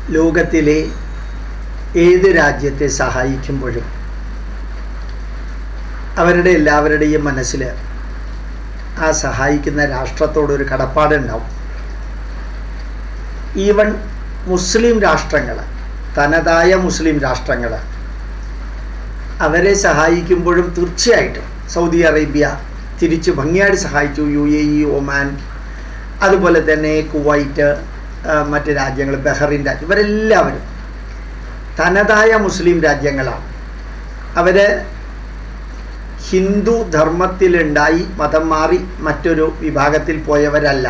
ലോകത്തിലെ ഏത് രാജ്യത്തെ സഹായിക്കുമ്പോഴും അവരുടെ എല്ലാവരുടെയും മനസ്സിൽ ആ സഹായിക്കുന്ന രാഷ്ട്രത്തോടൊരു കടപ്പാടുണ്ടാവും ഈവൻ മുസ്ലിം രാഷ്ട്രങ്ങൾ തനതായ മുസ്ലിം രാഷ്ട്രങ്ങൾ അവരെ സഹായിക്കുമ്പോഴും തീർച്ചയായിട്ടും സൗദി അറേബ്യ തിരിച്ച് ഭംഗിയായിട്ട് സഹായിച്ചു യു എ ഇ ഒമാൻ അതുപോലെ തന്നെ കുവൈറ്റ് മറ്റ് രാജ്യങ്ങൾ ബഹ്റിൻ രാജ്യം ഇവരെല്ലാവരും തനതായ മുസ്ലിം രാജ്യങ്ങളാണ് അവർ ഹിന്ദു ധർമ്മത്തിലുണ്ടായി മതം മാറി മറ്റൊരു വിഭാഗത്തിൽ പോയവരല്ല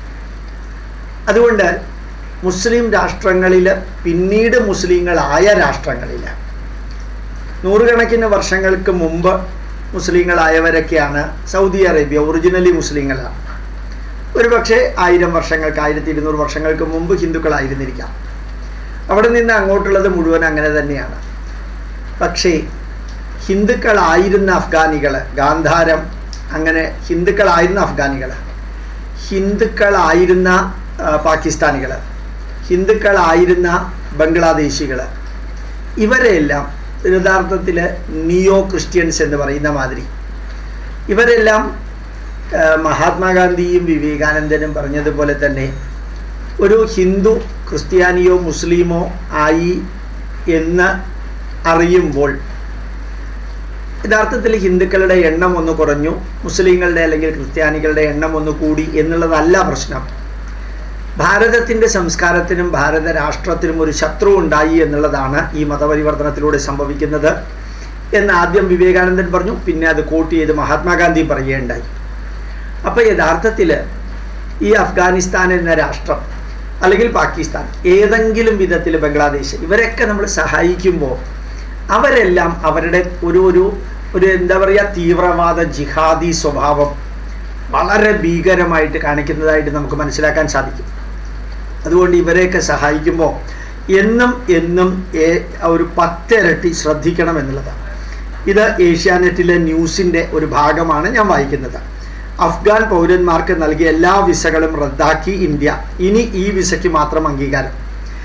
അതുകൊണ്ട് മുസ്ലിം രാഷ്ട്രങ്ങളിൽ പിന്നീട് മുസ്ലിങ്ങളായ രാഷ്ട്രങ്ങളിൽ നൂറുകണക്കിന് വർഷങ്ങൾക്ക് മുമ്പ് മുസ്ലിങ്ങളായവരൊക്കെയാണ് സൗദി അറേബ്യ ഒറിജിനലി മുസ്ലിങ്ങളാണ് ഒരു പക്ഷേ ആയിരം വർഷങ്ങൾക്ക് ആയിരത്തി ഇരുന്നൂറ് വർഷങ്ങൾക്ക് മുമ്പ് ഹിന്ദുക്കളായിരുന്നിരിക്കാം അവിടെ നിന്ന് അങ്ങോട്ടുള്ളത് മുഴുവൻ അങ്ങനെ തന്നെയാണ് പക്ഷേ ഹിന്ദുക്കളായിരുന്ന അഫ്ഗാനികൾ ഗാന്ധാരം അങ്ങനെ ഹിന്ദുക്കളായിരുന്ന അഫ്ഗാനികൾ ഹിന്ദുക്കളായിരുന്ന പാകിസ്ഥാനികൾ ഹിന്ദുക്കളായിരുന്ന ബംഗ്ലാദേശികൾ ഇവരെല്ലാം യഥാർത്ഥത്തിൽ നിയോ ക്രിസ്ത്യൻസ് എന്ന് പറയുന്ന മാതിരി ഇവരെല്ലാം മഹാത്മാഗാന്ധിയും വിവേകാനന്ദനും പറഞ്ഞതുപോലെ തന്നെ ഒരു ഹിന്ദു ക്രിസ്ത്യാനിയോ മുസ്ലിമോ ആയി എന്ന് അറിയുമ്പോൾ യഥാർത്ഥത്തിൽ ഹിന്ദുക്കളുടെ എണ്ണം ഒന്ന് കുറഞ്ഞു മുസ്ലിങ്ങളുടെ അല്ലെങ്കിൽ ക്രിസ്ത്യാനികളുടെ എണ്ണം ഒന്ന് കൂടി എന്നുള്ളതല്ല പ്രശ്നം ഭാരതത്തിൻ്റെ സംസ്കാരത്തിനും ഭാരത രാഷ്ട്രത്തിനും ഒരു ശത്രു ഉണ്ടായി എന്നുള്ളതാണ് ഈ മതപരിവർത്തനത്തിലൂടെ സംഭവിക്കുന്നത് എന്ന് ആദ്യം വിവേകാനന്ദൻ പറഞ്ഞു പിന്നെ അത് കോട്ട് ചെയ്ത് മഹാത്മാഗാന്ധി പറയുകയുണ്ടായി അപ്പോൾ യഥാർത്ഥത്തിൽ ഈ അഫ്ഗാനിസ്ഥാൻ എന്ന രാഷ്ട്രം അല്ലെങ്കിൽ പാകിസ്ഥാൻ ഏതെങ്കിലും വിധത്തിൽ ബംഗ്ലാദേശ് ഇവരൊക്കെ നമ്മൾ സഹായിക്കുമ്പോൾ അവരെല്ലാം അവരുടെ ഒരു ഒരു ഒരു എന്താ പറയുക തീവ്രവാദ ജിഹാദി സ്വഭാവം വളരെ ഭീകരമായിട്ട് കാണിക്കുന്നതായിട്ട് നമുക്ക് മനസ്സിലാക്കാൻ സാധിക്കും അതുകൊണ്ട് ഇവരെയൊക്കെ സഹായിക്കുമ്പോൾ എന്നും എന്നും ഒരു പത്തിരട്ടി ശ്രദ്ധിക്കണം എന്നുള്ളതാണ് ഇത് ഏഷ്യാനെറ്റിലെ ന്യൂസിൻ്റെ ഒരു ഭാഗമാണ് ഞാൻ വായിക്കുന്നത് അഫ്ഗാൻ പൗരന്മാർക്ക് നൽകിയ എല്ലാ വിസകളും റദ്ദാക്കി ഇന്ത്യ ഇനി ഈ വിസയ്ക്ക് മാത്രം അംഗീകാരം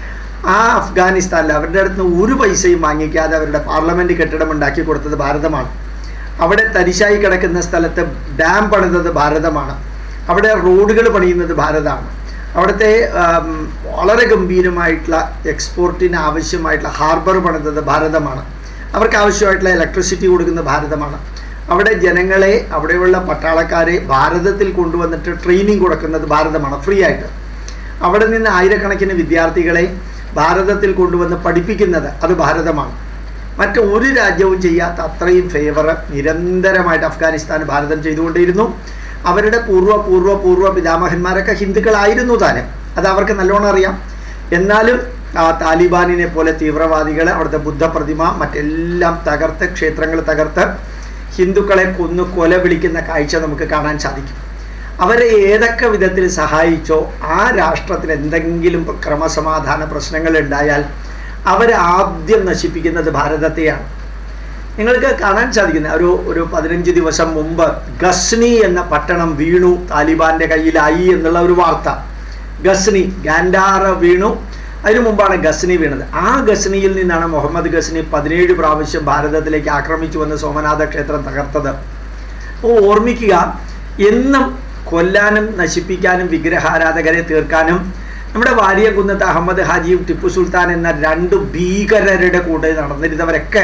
ആ അഫ്ഗാനിസ്ഥാനിൽ അവരുടെ അടുത്ത് നിന്ന് ഒരു പൈസയും വാങ്ങിക്കാതെ അവരുടെ പാർലമെൻറ്റ് കെട്ടിടം ഉണ്ടാക്കി കൊടുത്തത് ഭാരതമാണ് അവിടെ തരിശായി കിടക്കുന്ന സ്ഥലത്ത് ഡാം പണിതത് ഭാരതമാണ് അവിടെ റോഡുകൾ പണിയുന്നത് ഭാരതമാണ് അവിടുത്തെ വളരെ ഗംഭീരമായിട്ടുള്ള എക്സ്പോർട്ടിന് ആവശ്യമായിട്ടുള്ള ഹാർബർ പണിതത് ഭാരതമാണ് അവർക്ക് ആവശ്യമായിട്ടുള്ള ഇലക്ട്രിസിറ്റി കൊടുക്കുന്നത് ഭാരതമാണ് അവിടെ ജനങ്ങളെ അവിടെയുള്ള പട്ടാളക്കാരെ ഭാരതത്തിൽ കൊണ്ടുവന്നിട്ട് ട്രെയിനിങ് കൊടുക്കുന്നത് ഭാരതമാണ് ഫ്രീ ആയിട്ട് അവിടെ നിന്ന് ആയിരക്കണക്കിന് വിദ്യാർത്ഥികളെ ഭാരതത്തിൽ കൊണ്ടുവന്ന് പഠിപ്പിക്കുന്നത് അത് ഭാരതമാണ് മറ്റ് ഒരു രാജ്യവും ചെയ്യാത്ത അത്രയും ഫേവർ നിരന്തരമായിട്ട് അഫ്ഗാനിസ്ഥാൻ ഭാരതം ചെയ്തുകൊണ്ടിരുന്നു അവരുടെ പൂർവ്വ പൂർവ്വ പൂർവ്വ പിതാമഹന്മാരൊക്കെ ഹിന്ദുക്കളായിരുന്നു താനും അത് അവർക്ക് നല്ലോണം അറിയാം എന്നാലും ആ താലിബാനിനെ പോലെ തീവ്രവാദികൾ അവിടുത്തെ ബുദ്ധപ്രതിമ മറ്റെല്ലാം തകർത്ത് ക്ഷേത്രങ്ങൾ തകർത്ത് ഹിന്ദുക്കളെ കൊന്നു കൊല വിളിക്കുന്ന കാഴ്ച നമുക്ക് കാണാൻ സാധിക്കും അവരെ ഏതൊക്കെ വിധത്തിൽ സഹായിച്ചോ ആ രാഷ്ട്രത്തിന് എന്തെങ്കിലും ക്രമസമാധാന പ്രശ്നങ്ങൾ ഉണ്ടായാൽ അവർ ആദ്യം നശിപ്പിക്കുന്നത് ഭാരതത്തെയാണ് നിങ്ങൾക്ക് കാണാൻ സാധിക്കുന്ന ഒരു ഒരു പതിനഞ്ച് ദിവസം മുമ്പ് ഗസ്നി എന്ന പട്ടണം വീണു താലിബാന്റെ കയ്യിലായി എന്നുള്ള ഒരു വാർത്ത ഗസ്നി ഗാൻഡാറ വീണു അതിനു മുമ്പാണ് ഗസ്നി വീണത് ആ ഗസ്നിയിൽ നിന്നാണ് മുഹമ്മദ് ഗസ്നി പതിനേഴ് പ്രാവശ്യം ഭാരതത്തിലേക്ക് ആക്രമിച്ചു വന്ന് സോമനാഥ ക്ഷേത്രം തകർത്തത് അപ്പോൾ ഓർമ്മിക്കുക എന്നും കൊല്ലാനും നശിപ്പിക്കാനും വിഗ്രഹാരാധകരെ തീർക്കാനും നമ്മുടെ വാരിയകുന്നത്ത് അഹമ്മദ് ഹാജിയും ടിപ്പു സുൽത്താൻ എന്ന രണ്ട് ഭീകരരുടെ കൂടെ നടന്നിരുന്നവരൊക്കെ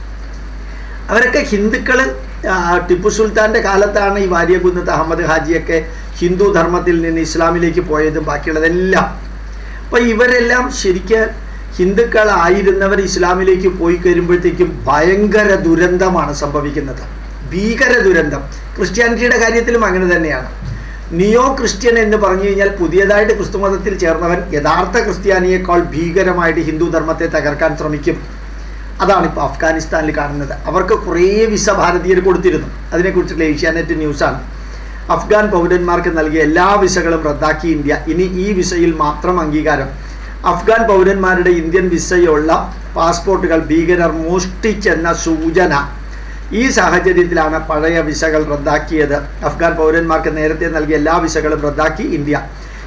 അവരൊക്കെ ഹിന്ദുക്കൾ ടിപ്പു സുൽത്താൻ്റെ കാലത്താണ് ഈ വാരിയകുന്നത്ത് അഹമ്മദ് ഹാജിയൊക്കെ ഹിന്ദു ധർമ്മത്തിൽ നിന്ന് ഇസ്ലാമിലേക്ക് പോയതും ബാക്കിയുള്ളതെല്ലാം അപ്പോൾ ഇവരെല്ലാം ശരിക്ക് ഹിന്ദുക്കളായിരുന്നവർ ഇസ്ലാമിലേക്ക് പോയി കഴിയുമ്പോഴത്തേക്കും ഭയങ്കര ദുരന്തമാണ് സംഭവിക്കുന്നത് ഭീകര ദുരന്തം ക്രിസ്ത്യാനിറ്റിയുടെ കാര്യത്തിലും അങ്ങനെ തന്നെയാണ് നിയോ ക്രിസ്ത്യൻ എന്ന് പറഞ്ഞു കഴിഞ്ഞാൽ പുതിയതായിട്ട് ക്രിസ്തുമതത്തിൽ ചേർന്നവൻ യഥാർത്ഥ ക്രിസ്ത്യാനിയേക്കാൾ ഭീകരമായിട്ട് ഹിന്ദു ധർമ്മത്തെ തകർക്കാൻ ശ്രമിക്കും അതാണ് ഇപ്പോൾ അഫ്ഗാനിസ്ഥാനിൽ കാണുന്നത് അവർക്ക് കുറേ വിസ ഭാരതീയർ കൊടുത്തിരുന്നു അതിനെക്കുറിച്ചുള്ള ഏഷ്യാനെറ്റ് ന്യൂസാണ് അഫ്ഗാൻ പൗരന്മാർക്ക് നൽകിയ എല്ലാ വിസകളും റദ്ദാക്കി ഇന്ത്യ ഇനി ഈ വിസയിൽ മാത്രം അംഗീകാരം അഫ്ഗാൻ പൗരന്മാരുടെ ഇന്ത്യൻ വിസയുള്ള പാസ്പോർട്ടുകൾ ഭീകരർ മോഷ്ടിച്ചെന്ന സൂചന ഈ സാഹചര്യത്തിലാണ് പഴയ വിസകൾ റദ്ദാക്കിയത് അഫ്ഗാൻ പൗരന്മാർക്ക് നേരത്തെ നൽകിയ എല്ലാ വിസകളും റദ്ദാക്കി ഇന്ത്യ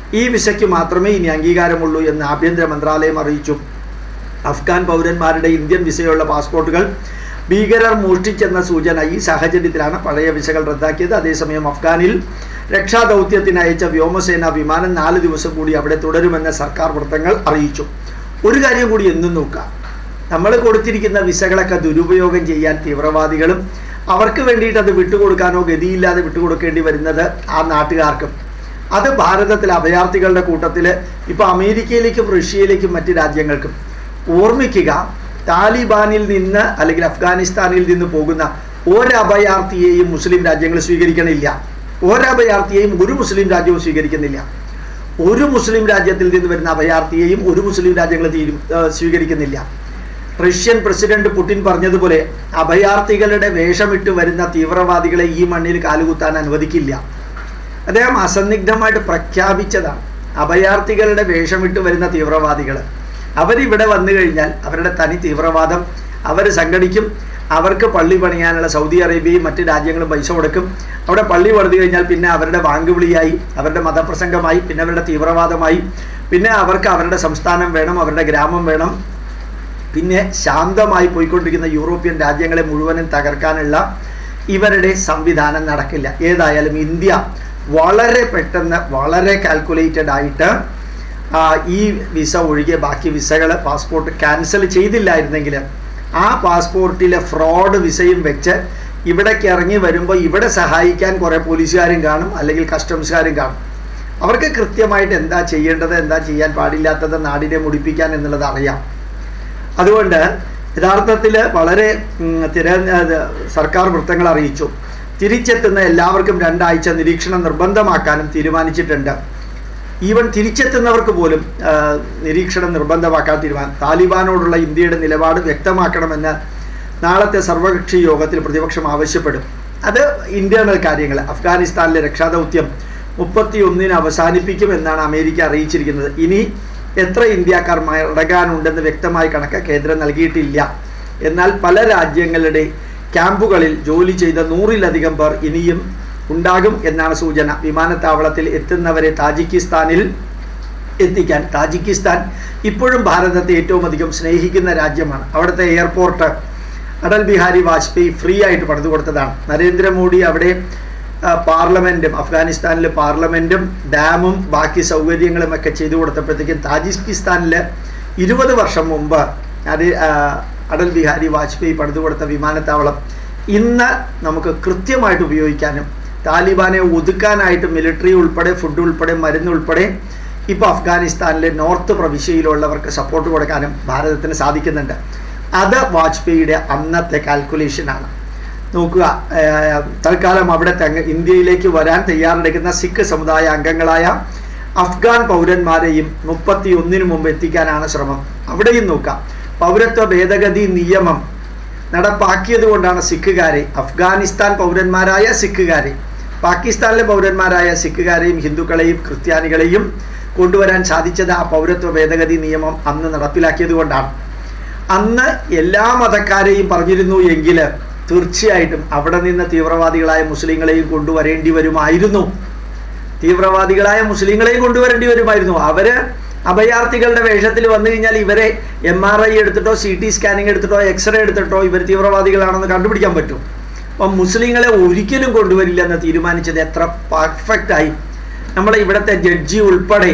ഈ വിസയ്ക്ക് മാത്രമേ ഇനി അംഗീകാരമുള്ളൂ എന്ന് ആഭ്യന്തര മന്ത്രാലയം അറിയിച്ചു അഫ്ഗാൻ പൗരന്മാരുടെ ഇന്ത്യൻ വിസയുള്ള പാസ്പോർട്ടുകൾ ഭീകരർ മോഷ്ടിച്ചെന്ന സൂചന ഈ സാഹചര്യത്തിലാണ് പഴയ വിസകൾ റദ്ദാക്കിയത് അതേസമയം അഫ്ഗാനിൽ രക്ഷാദൗത്യത്തിന് അയച്ച വ്യോമസേന വിമാനം നാല് ദിവസം കൂടി അവിടെ തുടരുമെന്ന് സർക്കാർ വൃത്തങ്ങൾ അറിയിച്ചു ഒരു കാര്യം കൂടി എന്നും നോക്കാം നമ്മൾ കൊടുത്തിരിക്കുന്ന വിസകളൊക്കെ ദുരുപയോഗം ചെയ്യാൻ തീവ്രവാദികളും അവർക്ക് വേണ്ടിയിട്ട് അത് വിട്ടുകൊടുക്കാനോ ഗതിയില്ലാതെ വിട്ടുകൊടുക്കേണ്ടി വരുന്നത് ആ നാട്ടുകാർക്കും അത് ഭാരതത്തിലെ അഭയാർത്ഥികളുടെ കൂട്ടത്തിൽ ഇപ്പോൾ അമേരിക്കയിലേക്കും റഷ്യയിലേക്കും മറ്റ് രാജ്യങ്ങൾക്കും ഓർമ്മിക്കുക താലിബാനിൽ നിന്ന് അല്ലെങ്കിൽ അഫ്ഗാനിസ്ഥാനിൽ നിന്ന് പോകുന്ന ഒരഭയാർത്ഥിയെയും മുസ്ലിം രാജ്യങ്ങൾ സ്വീകരിക്കണില്ല ഒരഭയാർത്ഥിയെയും ഒരു മുസ്ലിം രാജ്യവും സ്വീകരിക്കുന്നില്ല ഒരു മുസ്ലിം രാജ്യത്തിൽ നിന്ന് വരുന്ന അഭയാർത്ഥിയെയും ഒരു മുസ്ലിം രാജ്യങ്ങൾ തീരും സ്വീകരിക്കുന്നില്ല റഷ്യൻ പ്രസിഡന്റ് പുടിൻ പറഞ്ഞതുപോലെ അഭയാർത്ഥികളുടെ വേഷമിട്ട് വരുന്ന തീവ്രവാദികളെ ഈ മണ്ണിൽ കാലുകുത്താൻ അനുവദിക്കില്ല അദ്ദേഹം അസന്നിഗ്ധമായിട്ട് പ്രഖ്യാപിച്ചതാണ് അഭയാർത്ഥികളുടെ വേഷമിട്ട് വരുന്ന തീവ്രവാദികൾ അവരിവിടെ വന്നു കഴിഞ്ഞാൽ അവരുടെ തനി തീവ്രവാദം അവർ സംഘടിക്കും അവർക്ക് പള്ളി പണിയാനുള്ള സൗദി അറേബ്യയും മറ്റ് രാജ്യങ്ങളും പൈസ കൊടുക്കും അവിടെ പള്ളി പണിതു കഴിഞ്ഞാൽ പിന്നെ അവരുടെ വാങ്കുവിളിയായി അവരുടെ മതപ്രസംഗമായി പിന്നെ അവരുടെ തീവ്രവാദമായി പിന്നെ അവർക്ക് അവരുടെ സംസ്ഥാനം വേണം അവരുടെ ഗ്രാമം വേണം പിന്നെ ശാന്തമായി പോയിക്കൊണ്ടിരിക്കുന്ന യൂറോപ്യൻ രാജ്യങ്ങളെ മുഴുവനും തകർക്കാനുള്ള ഇവരുടെ സംവിധാനം നടക്കില്ല ഏതായാലും ഇന്ത്യ വളരെ പെട്ടെന്ന് വളരെ കാൽക്കുലേറ്റഡ് ആയിട്ട് ഈ വിസ ഒഴികെ ബാക്കി വിസകൾ പാസ്പോർട്ട് ക്യാൻസൽ ചെയ്തില്ലായിരുന്നെങ്കിൽ ആ പാസ്പോർട്ടിലെ ഫ്രോഡ് വിസയും വെച്ച് ഇവിടേക്ക് ഇറങ്ങി വരുമ്പോൾ ഇവിടെ സഹായിക്കാൻ കുറേ പോലീസുകാരും കാണും അല്ലെങ്കിൽ കസ്റ്റംസുകാരും കാണും അവർക്ക് കൃത്യമായിട്ട് എന്താ ചെയ്യേണ്ടത് എന്താ ചെയ്യാൻ പാടില്ലാത്തത് നാടിനെ മുടിപ്പിക്കാൻ എന്നുള്ളത് അറിയാം അതുകൊണ്ട് യഥാർത്ഥത്തിൽ വളരെ തിര സർക്കാർ വൃത്തങ്ങൾ അറിയിച്ചു തിരിച്ചെത്തുന്ന എല്ലാവർക്കും രണ്ടാഴ്ച നിരീക്ഷണം നിർബന്ധമാക്കാനും തീരുമാനിച്ചിട്ടുണ്ട് ഈവൻ തിരിച്ചെത്തുന്നവർക്ക് പോലും നിരീക്ഷണം നിർബന്ധമാക്കാൻ തീരുമാനം താലിബാനോടുള്ള ഇന്ത്യയുടെ നിലപാട് വ്യക്തമാക്കണമെന്ന് നാളത്തെ സർവകക്ഷി യോഗത്തിൽ പ്രതിപക്ഷം ആവശ്യപ്പെടും അത് ഇന്റേണൽ കാര്യങ്ങൾ അഫ്ഗാനിസ്ഥാനിലെ രക്ഷാദൗത്യം മുപ്പത്തി ഒന്നിന് അവസാനിപ്പിക്കുമെന്നാണ് അമേരിക്ക അറിയിച്ചിരിക്കുന്നത് ഇനി എത്ര ഇന്ത്യക്കാർ മടങ്ങാനുണ്ടെന്ന് വ്യക്തമായ കണക്ക് കേന്ദ്രം നൽകിയിട്ടില്ല എന്നാൽ പല രാജ്യങ്ങളുടെ ക്യാമ്പുകളിൽ ജോലി ചെയ്ത നൂറിലധികം പേർ ഇനിയും ഉണ്ടാകും എന്നാണ് സൂചന വിമാനത്താവളത്തിൽ എത്തുന്നവരെ താജിക്കിസ്ഥാനിൽ എത്തിക്കാൻ താജിക്കിസ്ഥാൻ ഇപ്പോഴും ഭാരതത്തെ ഏറ്റവും അധികം സ്നേഹിക്കുന്ന രാജ്യമാണ് അവിടുത്തെ എയർപോർട്ട് അടൽ ബിഹാരി വാജ്പേയി ഫ്രീ ആയിട്ട് പണിതു കൊടുത്തതാണ് നരേന്ദ്രമോദി അവിടെ പാർലമെൻറ്റും അഫ്ഗാനിസ്ഥാനിലെ പാർലമെൻറ്റും ഡാമും ബാക്കി സൗകര്യങ്ങളും ഒക്കെ ചെയ്തു കൊടുത്തപ്പോഴത്തേക്കും താജിക്കിസ്ഥാനിൽ ഇരുപത് വർഷം മുമ്പ് അത് അടൽ ബിഹാരി വാജ്പേയി പണിതു കൊടുത്ത വിമാനത്താവളം ഇന്ന് നമുക്ക് കൃത്യമായിട്ട് ഉപയോഗിക്കാനും താലിബാനെ ഒതുക്കാനായിട്ട് മിലിറ്ററി ഉൾപ്പെടെ ഫുഡ് ഉൾപ്പെടെ മരുന്ന് ഉൾപ്പെടെ ഇപ്പോൾ അഫ്ഗാനിസ്ഥാനിലെ നോർത്ത് പ്രവിശ്യയിലുള്ളവർക്ക് സപ്പോർട്ട് കൊടുക്കാനും ഭാരതത്തിന് സാധിക്കുന്നുണ്ട് അത് വാജ്പേയിയുടെ അന്നത്തെ കാൽക്കുലേഷനാണ് നോക്കുക തൽക്കാലം അവിടെ തങ്ങ ഇന്ത്യയിലേക്ക് വരാൻ തയ്യാറെടുക്കുന്ന സിഖ് സമുദായ അംഗങ്ങളായ അഫ്ഗാൻ പൗരന്മാരെയും മുപ്പത്തി ഒന്നിനു മുമ്പ് എത്തിക്കാനാണ് ശ്രമം അവിടെയും നോക്കാം പൗരത്വ ഭേദഗതി നിയമം നടപ്പാക്കിയത് കൊണ്ടാണ് സിഖുകാരെ അഫ്ഗാനിസ്ഥാൻ പൗരന്മാരായ സിഖുകാരെ പാകിസ്ഥാനിലെ പൗരന്മാരായ സിഖുകാരെയും ഹിന്ദുക്കളെയും ക്രിസ്ത്യാനികളെയും കൊണ്ടുവരാൻ സാധിച്ചത് ആ പൗരത്വ ഭേദഗതി നിയമം അന്ന് നടപ്പിലാക്കിയത് കൊണ്ടാണ് അന്ന് എല്ലാ മതക്കാരെയും പറഞ്ഞിരുന്നു എങ്കിൽ തീർച്ചയായിട്ടും അവിടെ നിന്ന് തീവ്രവാദികളായ മുസ്ലിങ്ങളെയും കൊണ്ടുവരേണ്ടി വരുമായിരുന്നു തീവ്രവാദികളായ മുസ്ലിങ്ങളെയും കൊണ്ടുവരേണ്ടി വരുമായിരുന്നു അവര് അഭയാർത്ഥികളുടെ വേഷത്തിൽ വന്നു കഴിഞ്ഞാൽ ഇവരെ എം ആർ ഐ എടുത്തിട്ടോ സി ടി സ്കാനിങ് എടുത്തിട്ടോ എക്സ്റേ എടുത്തിട്ടോ ഇവർ തീവ്രവാദികളാണെന്ന് കണ്ടുപിടിക്കാൻ പറ്റും അപ്പം മുസ്ലിങ്ങളെ ഒരിക്കലും കൊണ്ടുവരില്ല എന്ന് തീരുമാനിച്ചത് എത്ര പെർഫെക്റ്റായി നമ്മളെ ഇവിടുത്തെ ജഡ്ജി ഉൾപ്പെടെ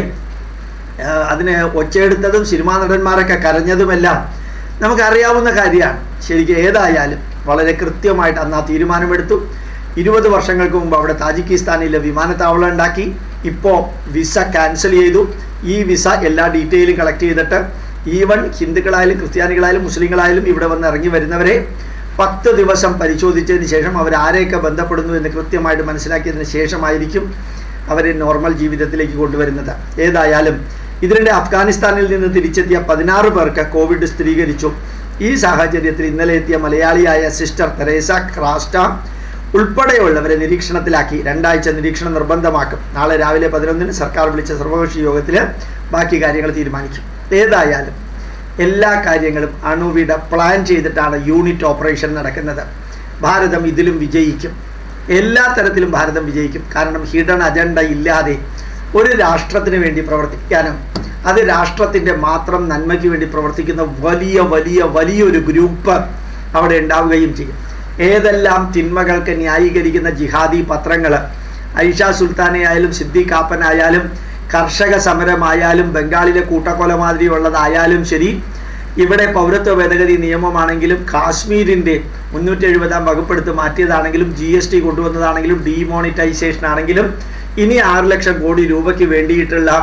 അതിന് ഒച്ചയെടുത്തതും സിനിമാ നടന്മാരൊക്കെ കരഞ്ഞതുമെല്ലാം നമുക്കറിയാവുന്ന കാര്യമാണ് ശരിക്കും ഏതായാലും വളരെ കൃത്യമായിട്ട് അന്ന് ആ തീരുമാനമെടുത്തു ഇരുപത് വർഷങ്ങൾക്ക് മുമ്പ് അവിടെ താജിക്കിസ്ഥാനിലെ വിമാനത്താവളം ഉണ്ടാക്കി ഇപ്പോൾ വിസ ക്യാൻസൽ ചെയ്തു ഈ വിസ എല്ലാ ഡീറ്റെയിലും കളക്ട് ചെയ്തിട്ട് ഈവൻ ഹിന്ദുക്കളായാലും ക്രിസ്ത്യാനികളായാലും മുസ്ലിങ്ങളായാലും ഇവിടെ വന്ന് ഇറങ്ങി വരുന്നവരെ പത്ത് ദിവസം പരിശോധിച്ചതിന് ശേഷം അവർ ആരെയൊക്കെ ബന്ധപ്പെടുന്നു എന്ന് കൃത്യമായിട്ട് മനസ്സിലാക്കിയതിന് ശേഷമായിരിക്കും അവരെ നോർമൽ ജീവിതത്തിലേക്ക് കൊണ്ടുവരുന്നത് ഏതായാലും ഇതിനിടെ അഫ്ഗാനിസ്ഥാനിൽ നിന്ന് തിരിച്ചെത്തിയ പതിനാറ് പേർക്ക് കോവിഡ് സ്ഥിരീകരിച്ചു ഈ സാഹചര്യത്തിൽ ഇന്നലെ എത്തിയ മലയാളിയായ സിസ്റ്റർ തെരേസ ക്രാസ്റ്റ ഉൾപ്പെടെയുള്ളവരെ നിരീക്ഷണത്തിലാക്കി രണ്ടാഴ്ച നിരീക്ഷണം നിർബന്ധമാക്കും നാളെ രാവിലെ പതിനൊന്നിന് സർക്കാർ വിളിച്ച സർവകക്ഷി യോഗത്തിൽ ബാക്കി കാര്യങ്ങൾ തീരുമാനിക്കും ഏതായാലും എല്ലാ കാര്യങ്ങളും അണുവിട പ്ലാൻ ചെയ്തിട്ടാണ് യൂണിറ്റ് ഓപ്പറേഷൻ നടക്കുന്നത് ഭാരതം ഇതിലും വിജയിക്കും എല്ലാ തരത്തിലും ഭാരതം വിജയിക്കും കാരണം ഹിഡൻ അജണ്ട ഇല്ലാതെ ഒരു രാഷ്ട്രത്തിന് വേണ്ടി പ്രവർത്തിക്കാനും അത് രാഷ്ട്രത്തിൻ്റെ മാത്രം നന്മയ്ക്ക് വേണ്ടി പ്രവർത്തിക്കുന്ന വലിയ വലിയ വലിയൊരു ഗ്രൂപ്പ് അവിടെ ഉണ്ടാവുകയും ചെയ്യും ഏതെല്ലാം തിന്മകൾക്ക് ന്യായീകരിക്കുന്ന ജിഹാദി പത്രങ്ങൾ ഐഷ സുൽത്താനെ ആയാലും സിദ്ദീഖ് കാപ്പനായാലും കർഷക സമരമായാലും ബംഗാളിലെ കൂട്ടക്കൊലമാതിരിയുള്ളതായാലും ശരി ഇവിടെ പൗരത്വ ഭേദഗതി നിയമമാണെങ്കിലും കാശ്മീരിൻ്റെ മുന്നൂറ്റി എഴുപതാം വകുപ്പെടുത്ത് മാറ്റിയതാണെങ്കിലും ജി എസ് ടി കൊണ്ടുവന്നതാണെങ്കിലും ഡീമോണിറ്റൈസേഷൻ ആണെങ്കിലും ഇനി ആറ് ലക്ഷം കോടി രൂപയ്ക്ക് വേണ്ടിയിട്ടുള്ള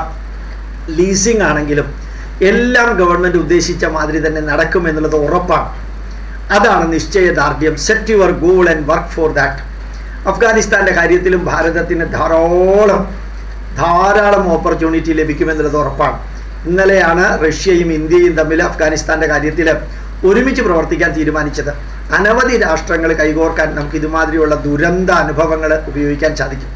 ലീസിംഗ് ആണെങ്കിലും എല്ലാം ഗവൺമെൻറ് ഉദ്ദേശിച്ച മാതിരി തന്നെ നടക്കുമെന്നുള്ളത് ഉറപ്പാണ് അതാണ് നിശ്ചയദാർഢ്യം set your goal and work for that അഫ്ഗാനിസ്ഥാൻ്റെ കാര്യത്തിലും ഭാരതത്തിന് ധാരാളം ധാരാളം ഓപ്പർച്യൂണിറ്റി ലഭിക്കുമെന്നുള്ളത് ഉറപ്പാണ് ഇന്നലെയാണ് റഷ്യയും ഇന്ത്യയും തമ്മിൽ അഫ്ഗാനിസ്ഥാൻ്റെ കാര്യത്തിൽ ഒരുമിച്ച് പ്രവർത്തിക്കാൻ തീരുമാനിച്ചത് അനവധി രാഷ്ട്രങ്ങൾ കൈകോർക്കാൻ നമുക്ക് ഇതുമാതിരിയുള്ള ദുരന്ത അനുഭവങ്ങൾ ഉപയോഗിക്കാൻ സാധിക്കും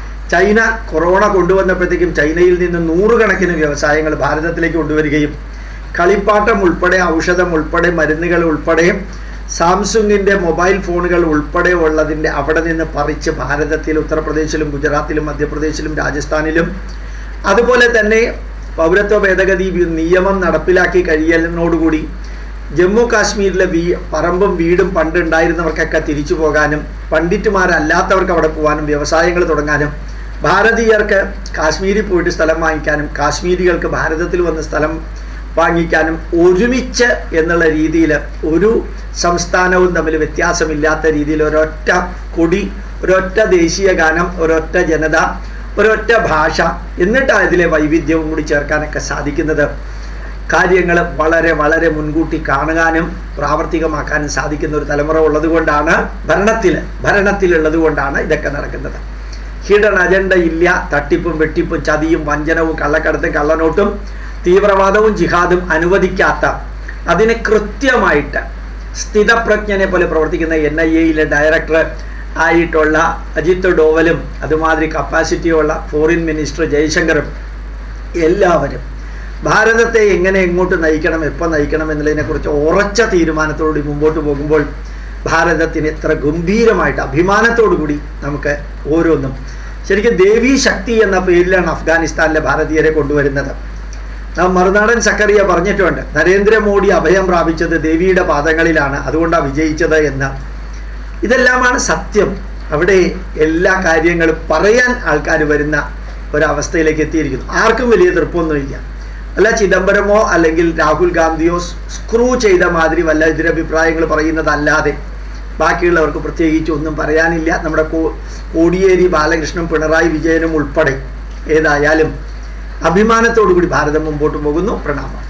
ചൈന കൊറോണ കൊണ്ടുവന്നപ്പോഴത്തേക്കും ചൈനയിൽ നിന്ന് നൂറുകണക്കിന് വ്യവസായങ്ങൾ ഭാരതത്തിലേക്ക് കൊണ്ടുവരികയും കളിപ്പാട്ടം ഉൾപ്പെടെ ഔഷധം ഉൾപ്പെടെ മരുന്നുകൾ ഉൾപ്പെടെ സാംസുങ്ങിൻ്റെ മൊബൈൽ ഫോണുകൾ ഉൾപ്പെടെ ഉള്ളതിൻ്റെ അവിടെ നിന്ന് പറിച്ച് ഭാരതത്തിൽ ഉത്തർപ്രദേശിലും ഗുജറാത്തിലും മധ്യപ്രദേശിലും രാജസ്ഥാനിലും അതുപോലെ തന്നെ പൗരത്വ ഭേദഗതി നിയമം നടപ്പിലാക്കി കഴിയലിനോടുകൂടി ജമ്മു കാശ്മീരിലെ വീ പറമ്പും വീടും പണ്ട് ഉണ്ടായിരുന്നവർക്കൊക്കെ തിരിച്ചു പോകാനും പണ്ഡിറ്റുമാരല്ലാത്തവർക്ക് അവിടെ പോകാനും വ്യവസായങ്ങൾ തുടങ്ങാനും ഭാരതീയർക്ക് കാശ്മീരിൽ പോയിട്ട് സ്ഥലം വാങ്ങിക്കാനും കാശ്മീരികൾക്ക് ഭാരതത്തിൽ വന്ന് സ്ഥലം വാങ്ങിക്കാനും ഒരുമിച്ച് എന്നുള്ള രീതിയിൽ ഒരു സംസ്ഥാനവും തമ്മിൽ വ്യത്യാസമില്ലാത്ത രീതിയിൽ ഒരൊറ്റ കൊടി ഒരൊറ്റ ദേശീയ ഗാനം ഒരൊറ്റ ജനത ഒരൊറ്റ ഭാഷ എന്നിട്ടാണ് ഇതിലെ വൈവിധ്യവും കൂടി ചേർക്കാനൊക്കെ സാധിക്കുന്നത് കാര്യങ്ങൾ വളരെ വളരെ മുൻകൂട്ടി കാണുവാനും പ്രാവർത്തികമാക്കാനും സാധിക്കുന്ന ഒരു തലമുറ ഉള്ളതുകൊണ്ടാണ് ഭരണത്തിൽ ഭരണത്തിലുള്ളത് കൊണ്ടാണ് ഇതൊക്കെ നടക്കുന്നത് ഹിഡൻ അജണ്ട ഇല്ല തട്ടിപ്പും വെട്ടിപ്പും ചതിയും വഞ്ചനവും കള്ളക്കടത്തും കള്ളനോട്ടും തീവ്രവാദവും ജിഹാദും അനുവദിക്കാത്ത അതിനെ കൃത്യമായിട്ട് സ്ഥിതപ്രജ്ഞനെ പോലെ പ്രവർത്തിക്കുന്ന എൻ ഐ എയിലെ ഡയറക്ടർ ആയിട്ടുള്ള അജിത് ഡോവലും അതുമാതിരി കപ്പാസിറ്റിയുള്ള ഫോറിൻ മിനിസ്റ്റർ ജയശങ്കറും എല്ലാവരും ഭാരതത്തെ എങ്ങനെ എങ്ങോട്ട് നയിക്കണം എപ്പോൾ നയിക്കണം എന്നതിനെക്കുറിച്ച് ഉറച്ച തീരുമാനത്തോടുകൂടി മുമ്പോട്ട് പോകുമ്പോൾ ഭാരതത്തിന് എത്ര ഗംഭീരമായിട്ട് അഭിമാനത്തോടു കൂടി നമുക്ക് ഓരോന്നും ശരിക്കും ദേവീ ശക്തി എന്ന പേരിലാണ് അഫ്ഗാനിസ്ഥാനിലെ ഭാരതീയരെ കൊണ്ടുവരുന്നത് നാം മറുനാടൻ സക്കറിയ പറഞ്ഞിട്ടുണ്ട് നരേന്ദ്രമോദി അഭയം പ്രാപിച്ചത് ദേവിയുടെ പാദങ്ങളിലാണ് അതുകൊണ്ടാണ് വിജയിച്ചത് എന്ന് ഇതെല്ലാമാണ് സത്യം അവിടെ എല്ലാ കാര്യങ്ങളും പറയാൻ ആൾക്കാർ വരുന്ന ഒരവസ്ഥയിലേക്ക് എത്തിയിരിക്കുന്നു ആർക്കും വലിയ തൃപ്പൊന്നുമില്ല അല്ല ചിദംബരമോ അല്ലെങ്കിൽ രാഹുൽ ഗാന്ധിയോ സ്ക്രൂ ചെയ്ത മാതിരി വല്ല എതിരഭിപ്രായങ്ങൾ പറയുന്നതല്ലാതെ ബാക്കിയുള്ളവർക്ക് പ്രത്യേകിച്ച് ഒന്നും പറയാനില്ല നമ്മുടെ കോടിയേരി ബാലകൃഷ്ണൻ പിണറായി വിജയനും ഉൾപ്പെടെ ഏതായാലും അഭിമാനത്തോടു കൂടി ഭാരതം മുമ്പോട്ട് പോകുന്നു പ്രണാമം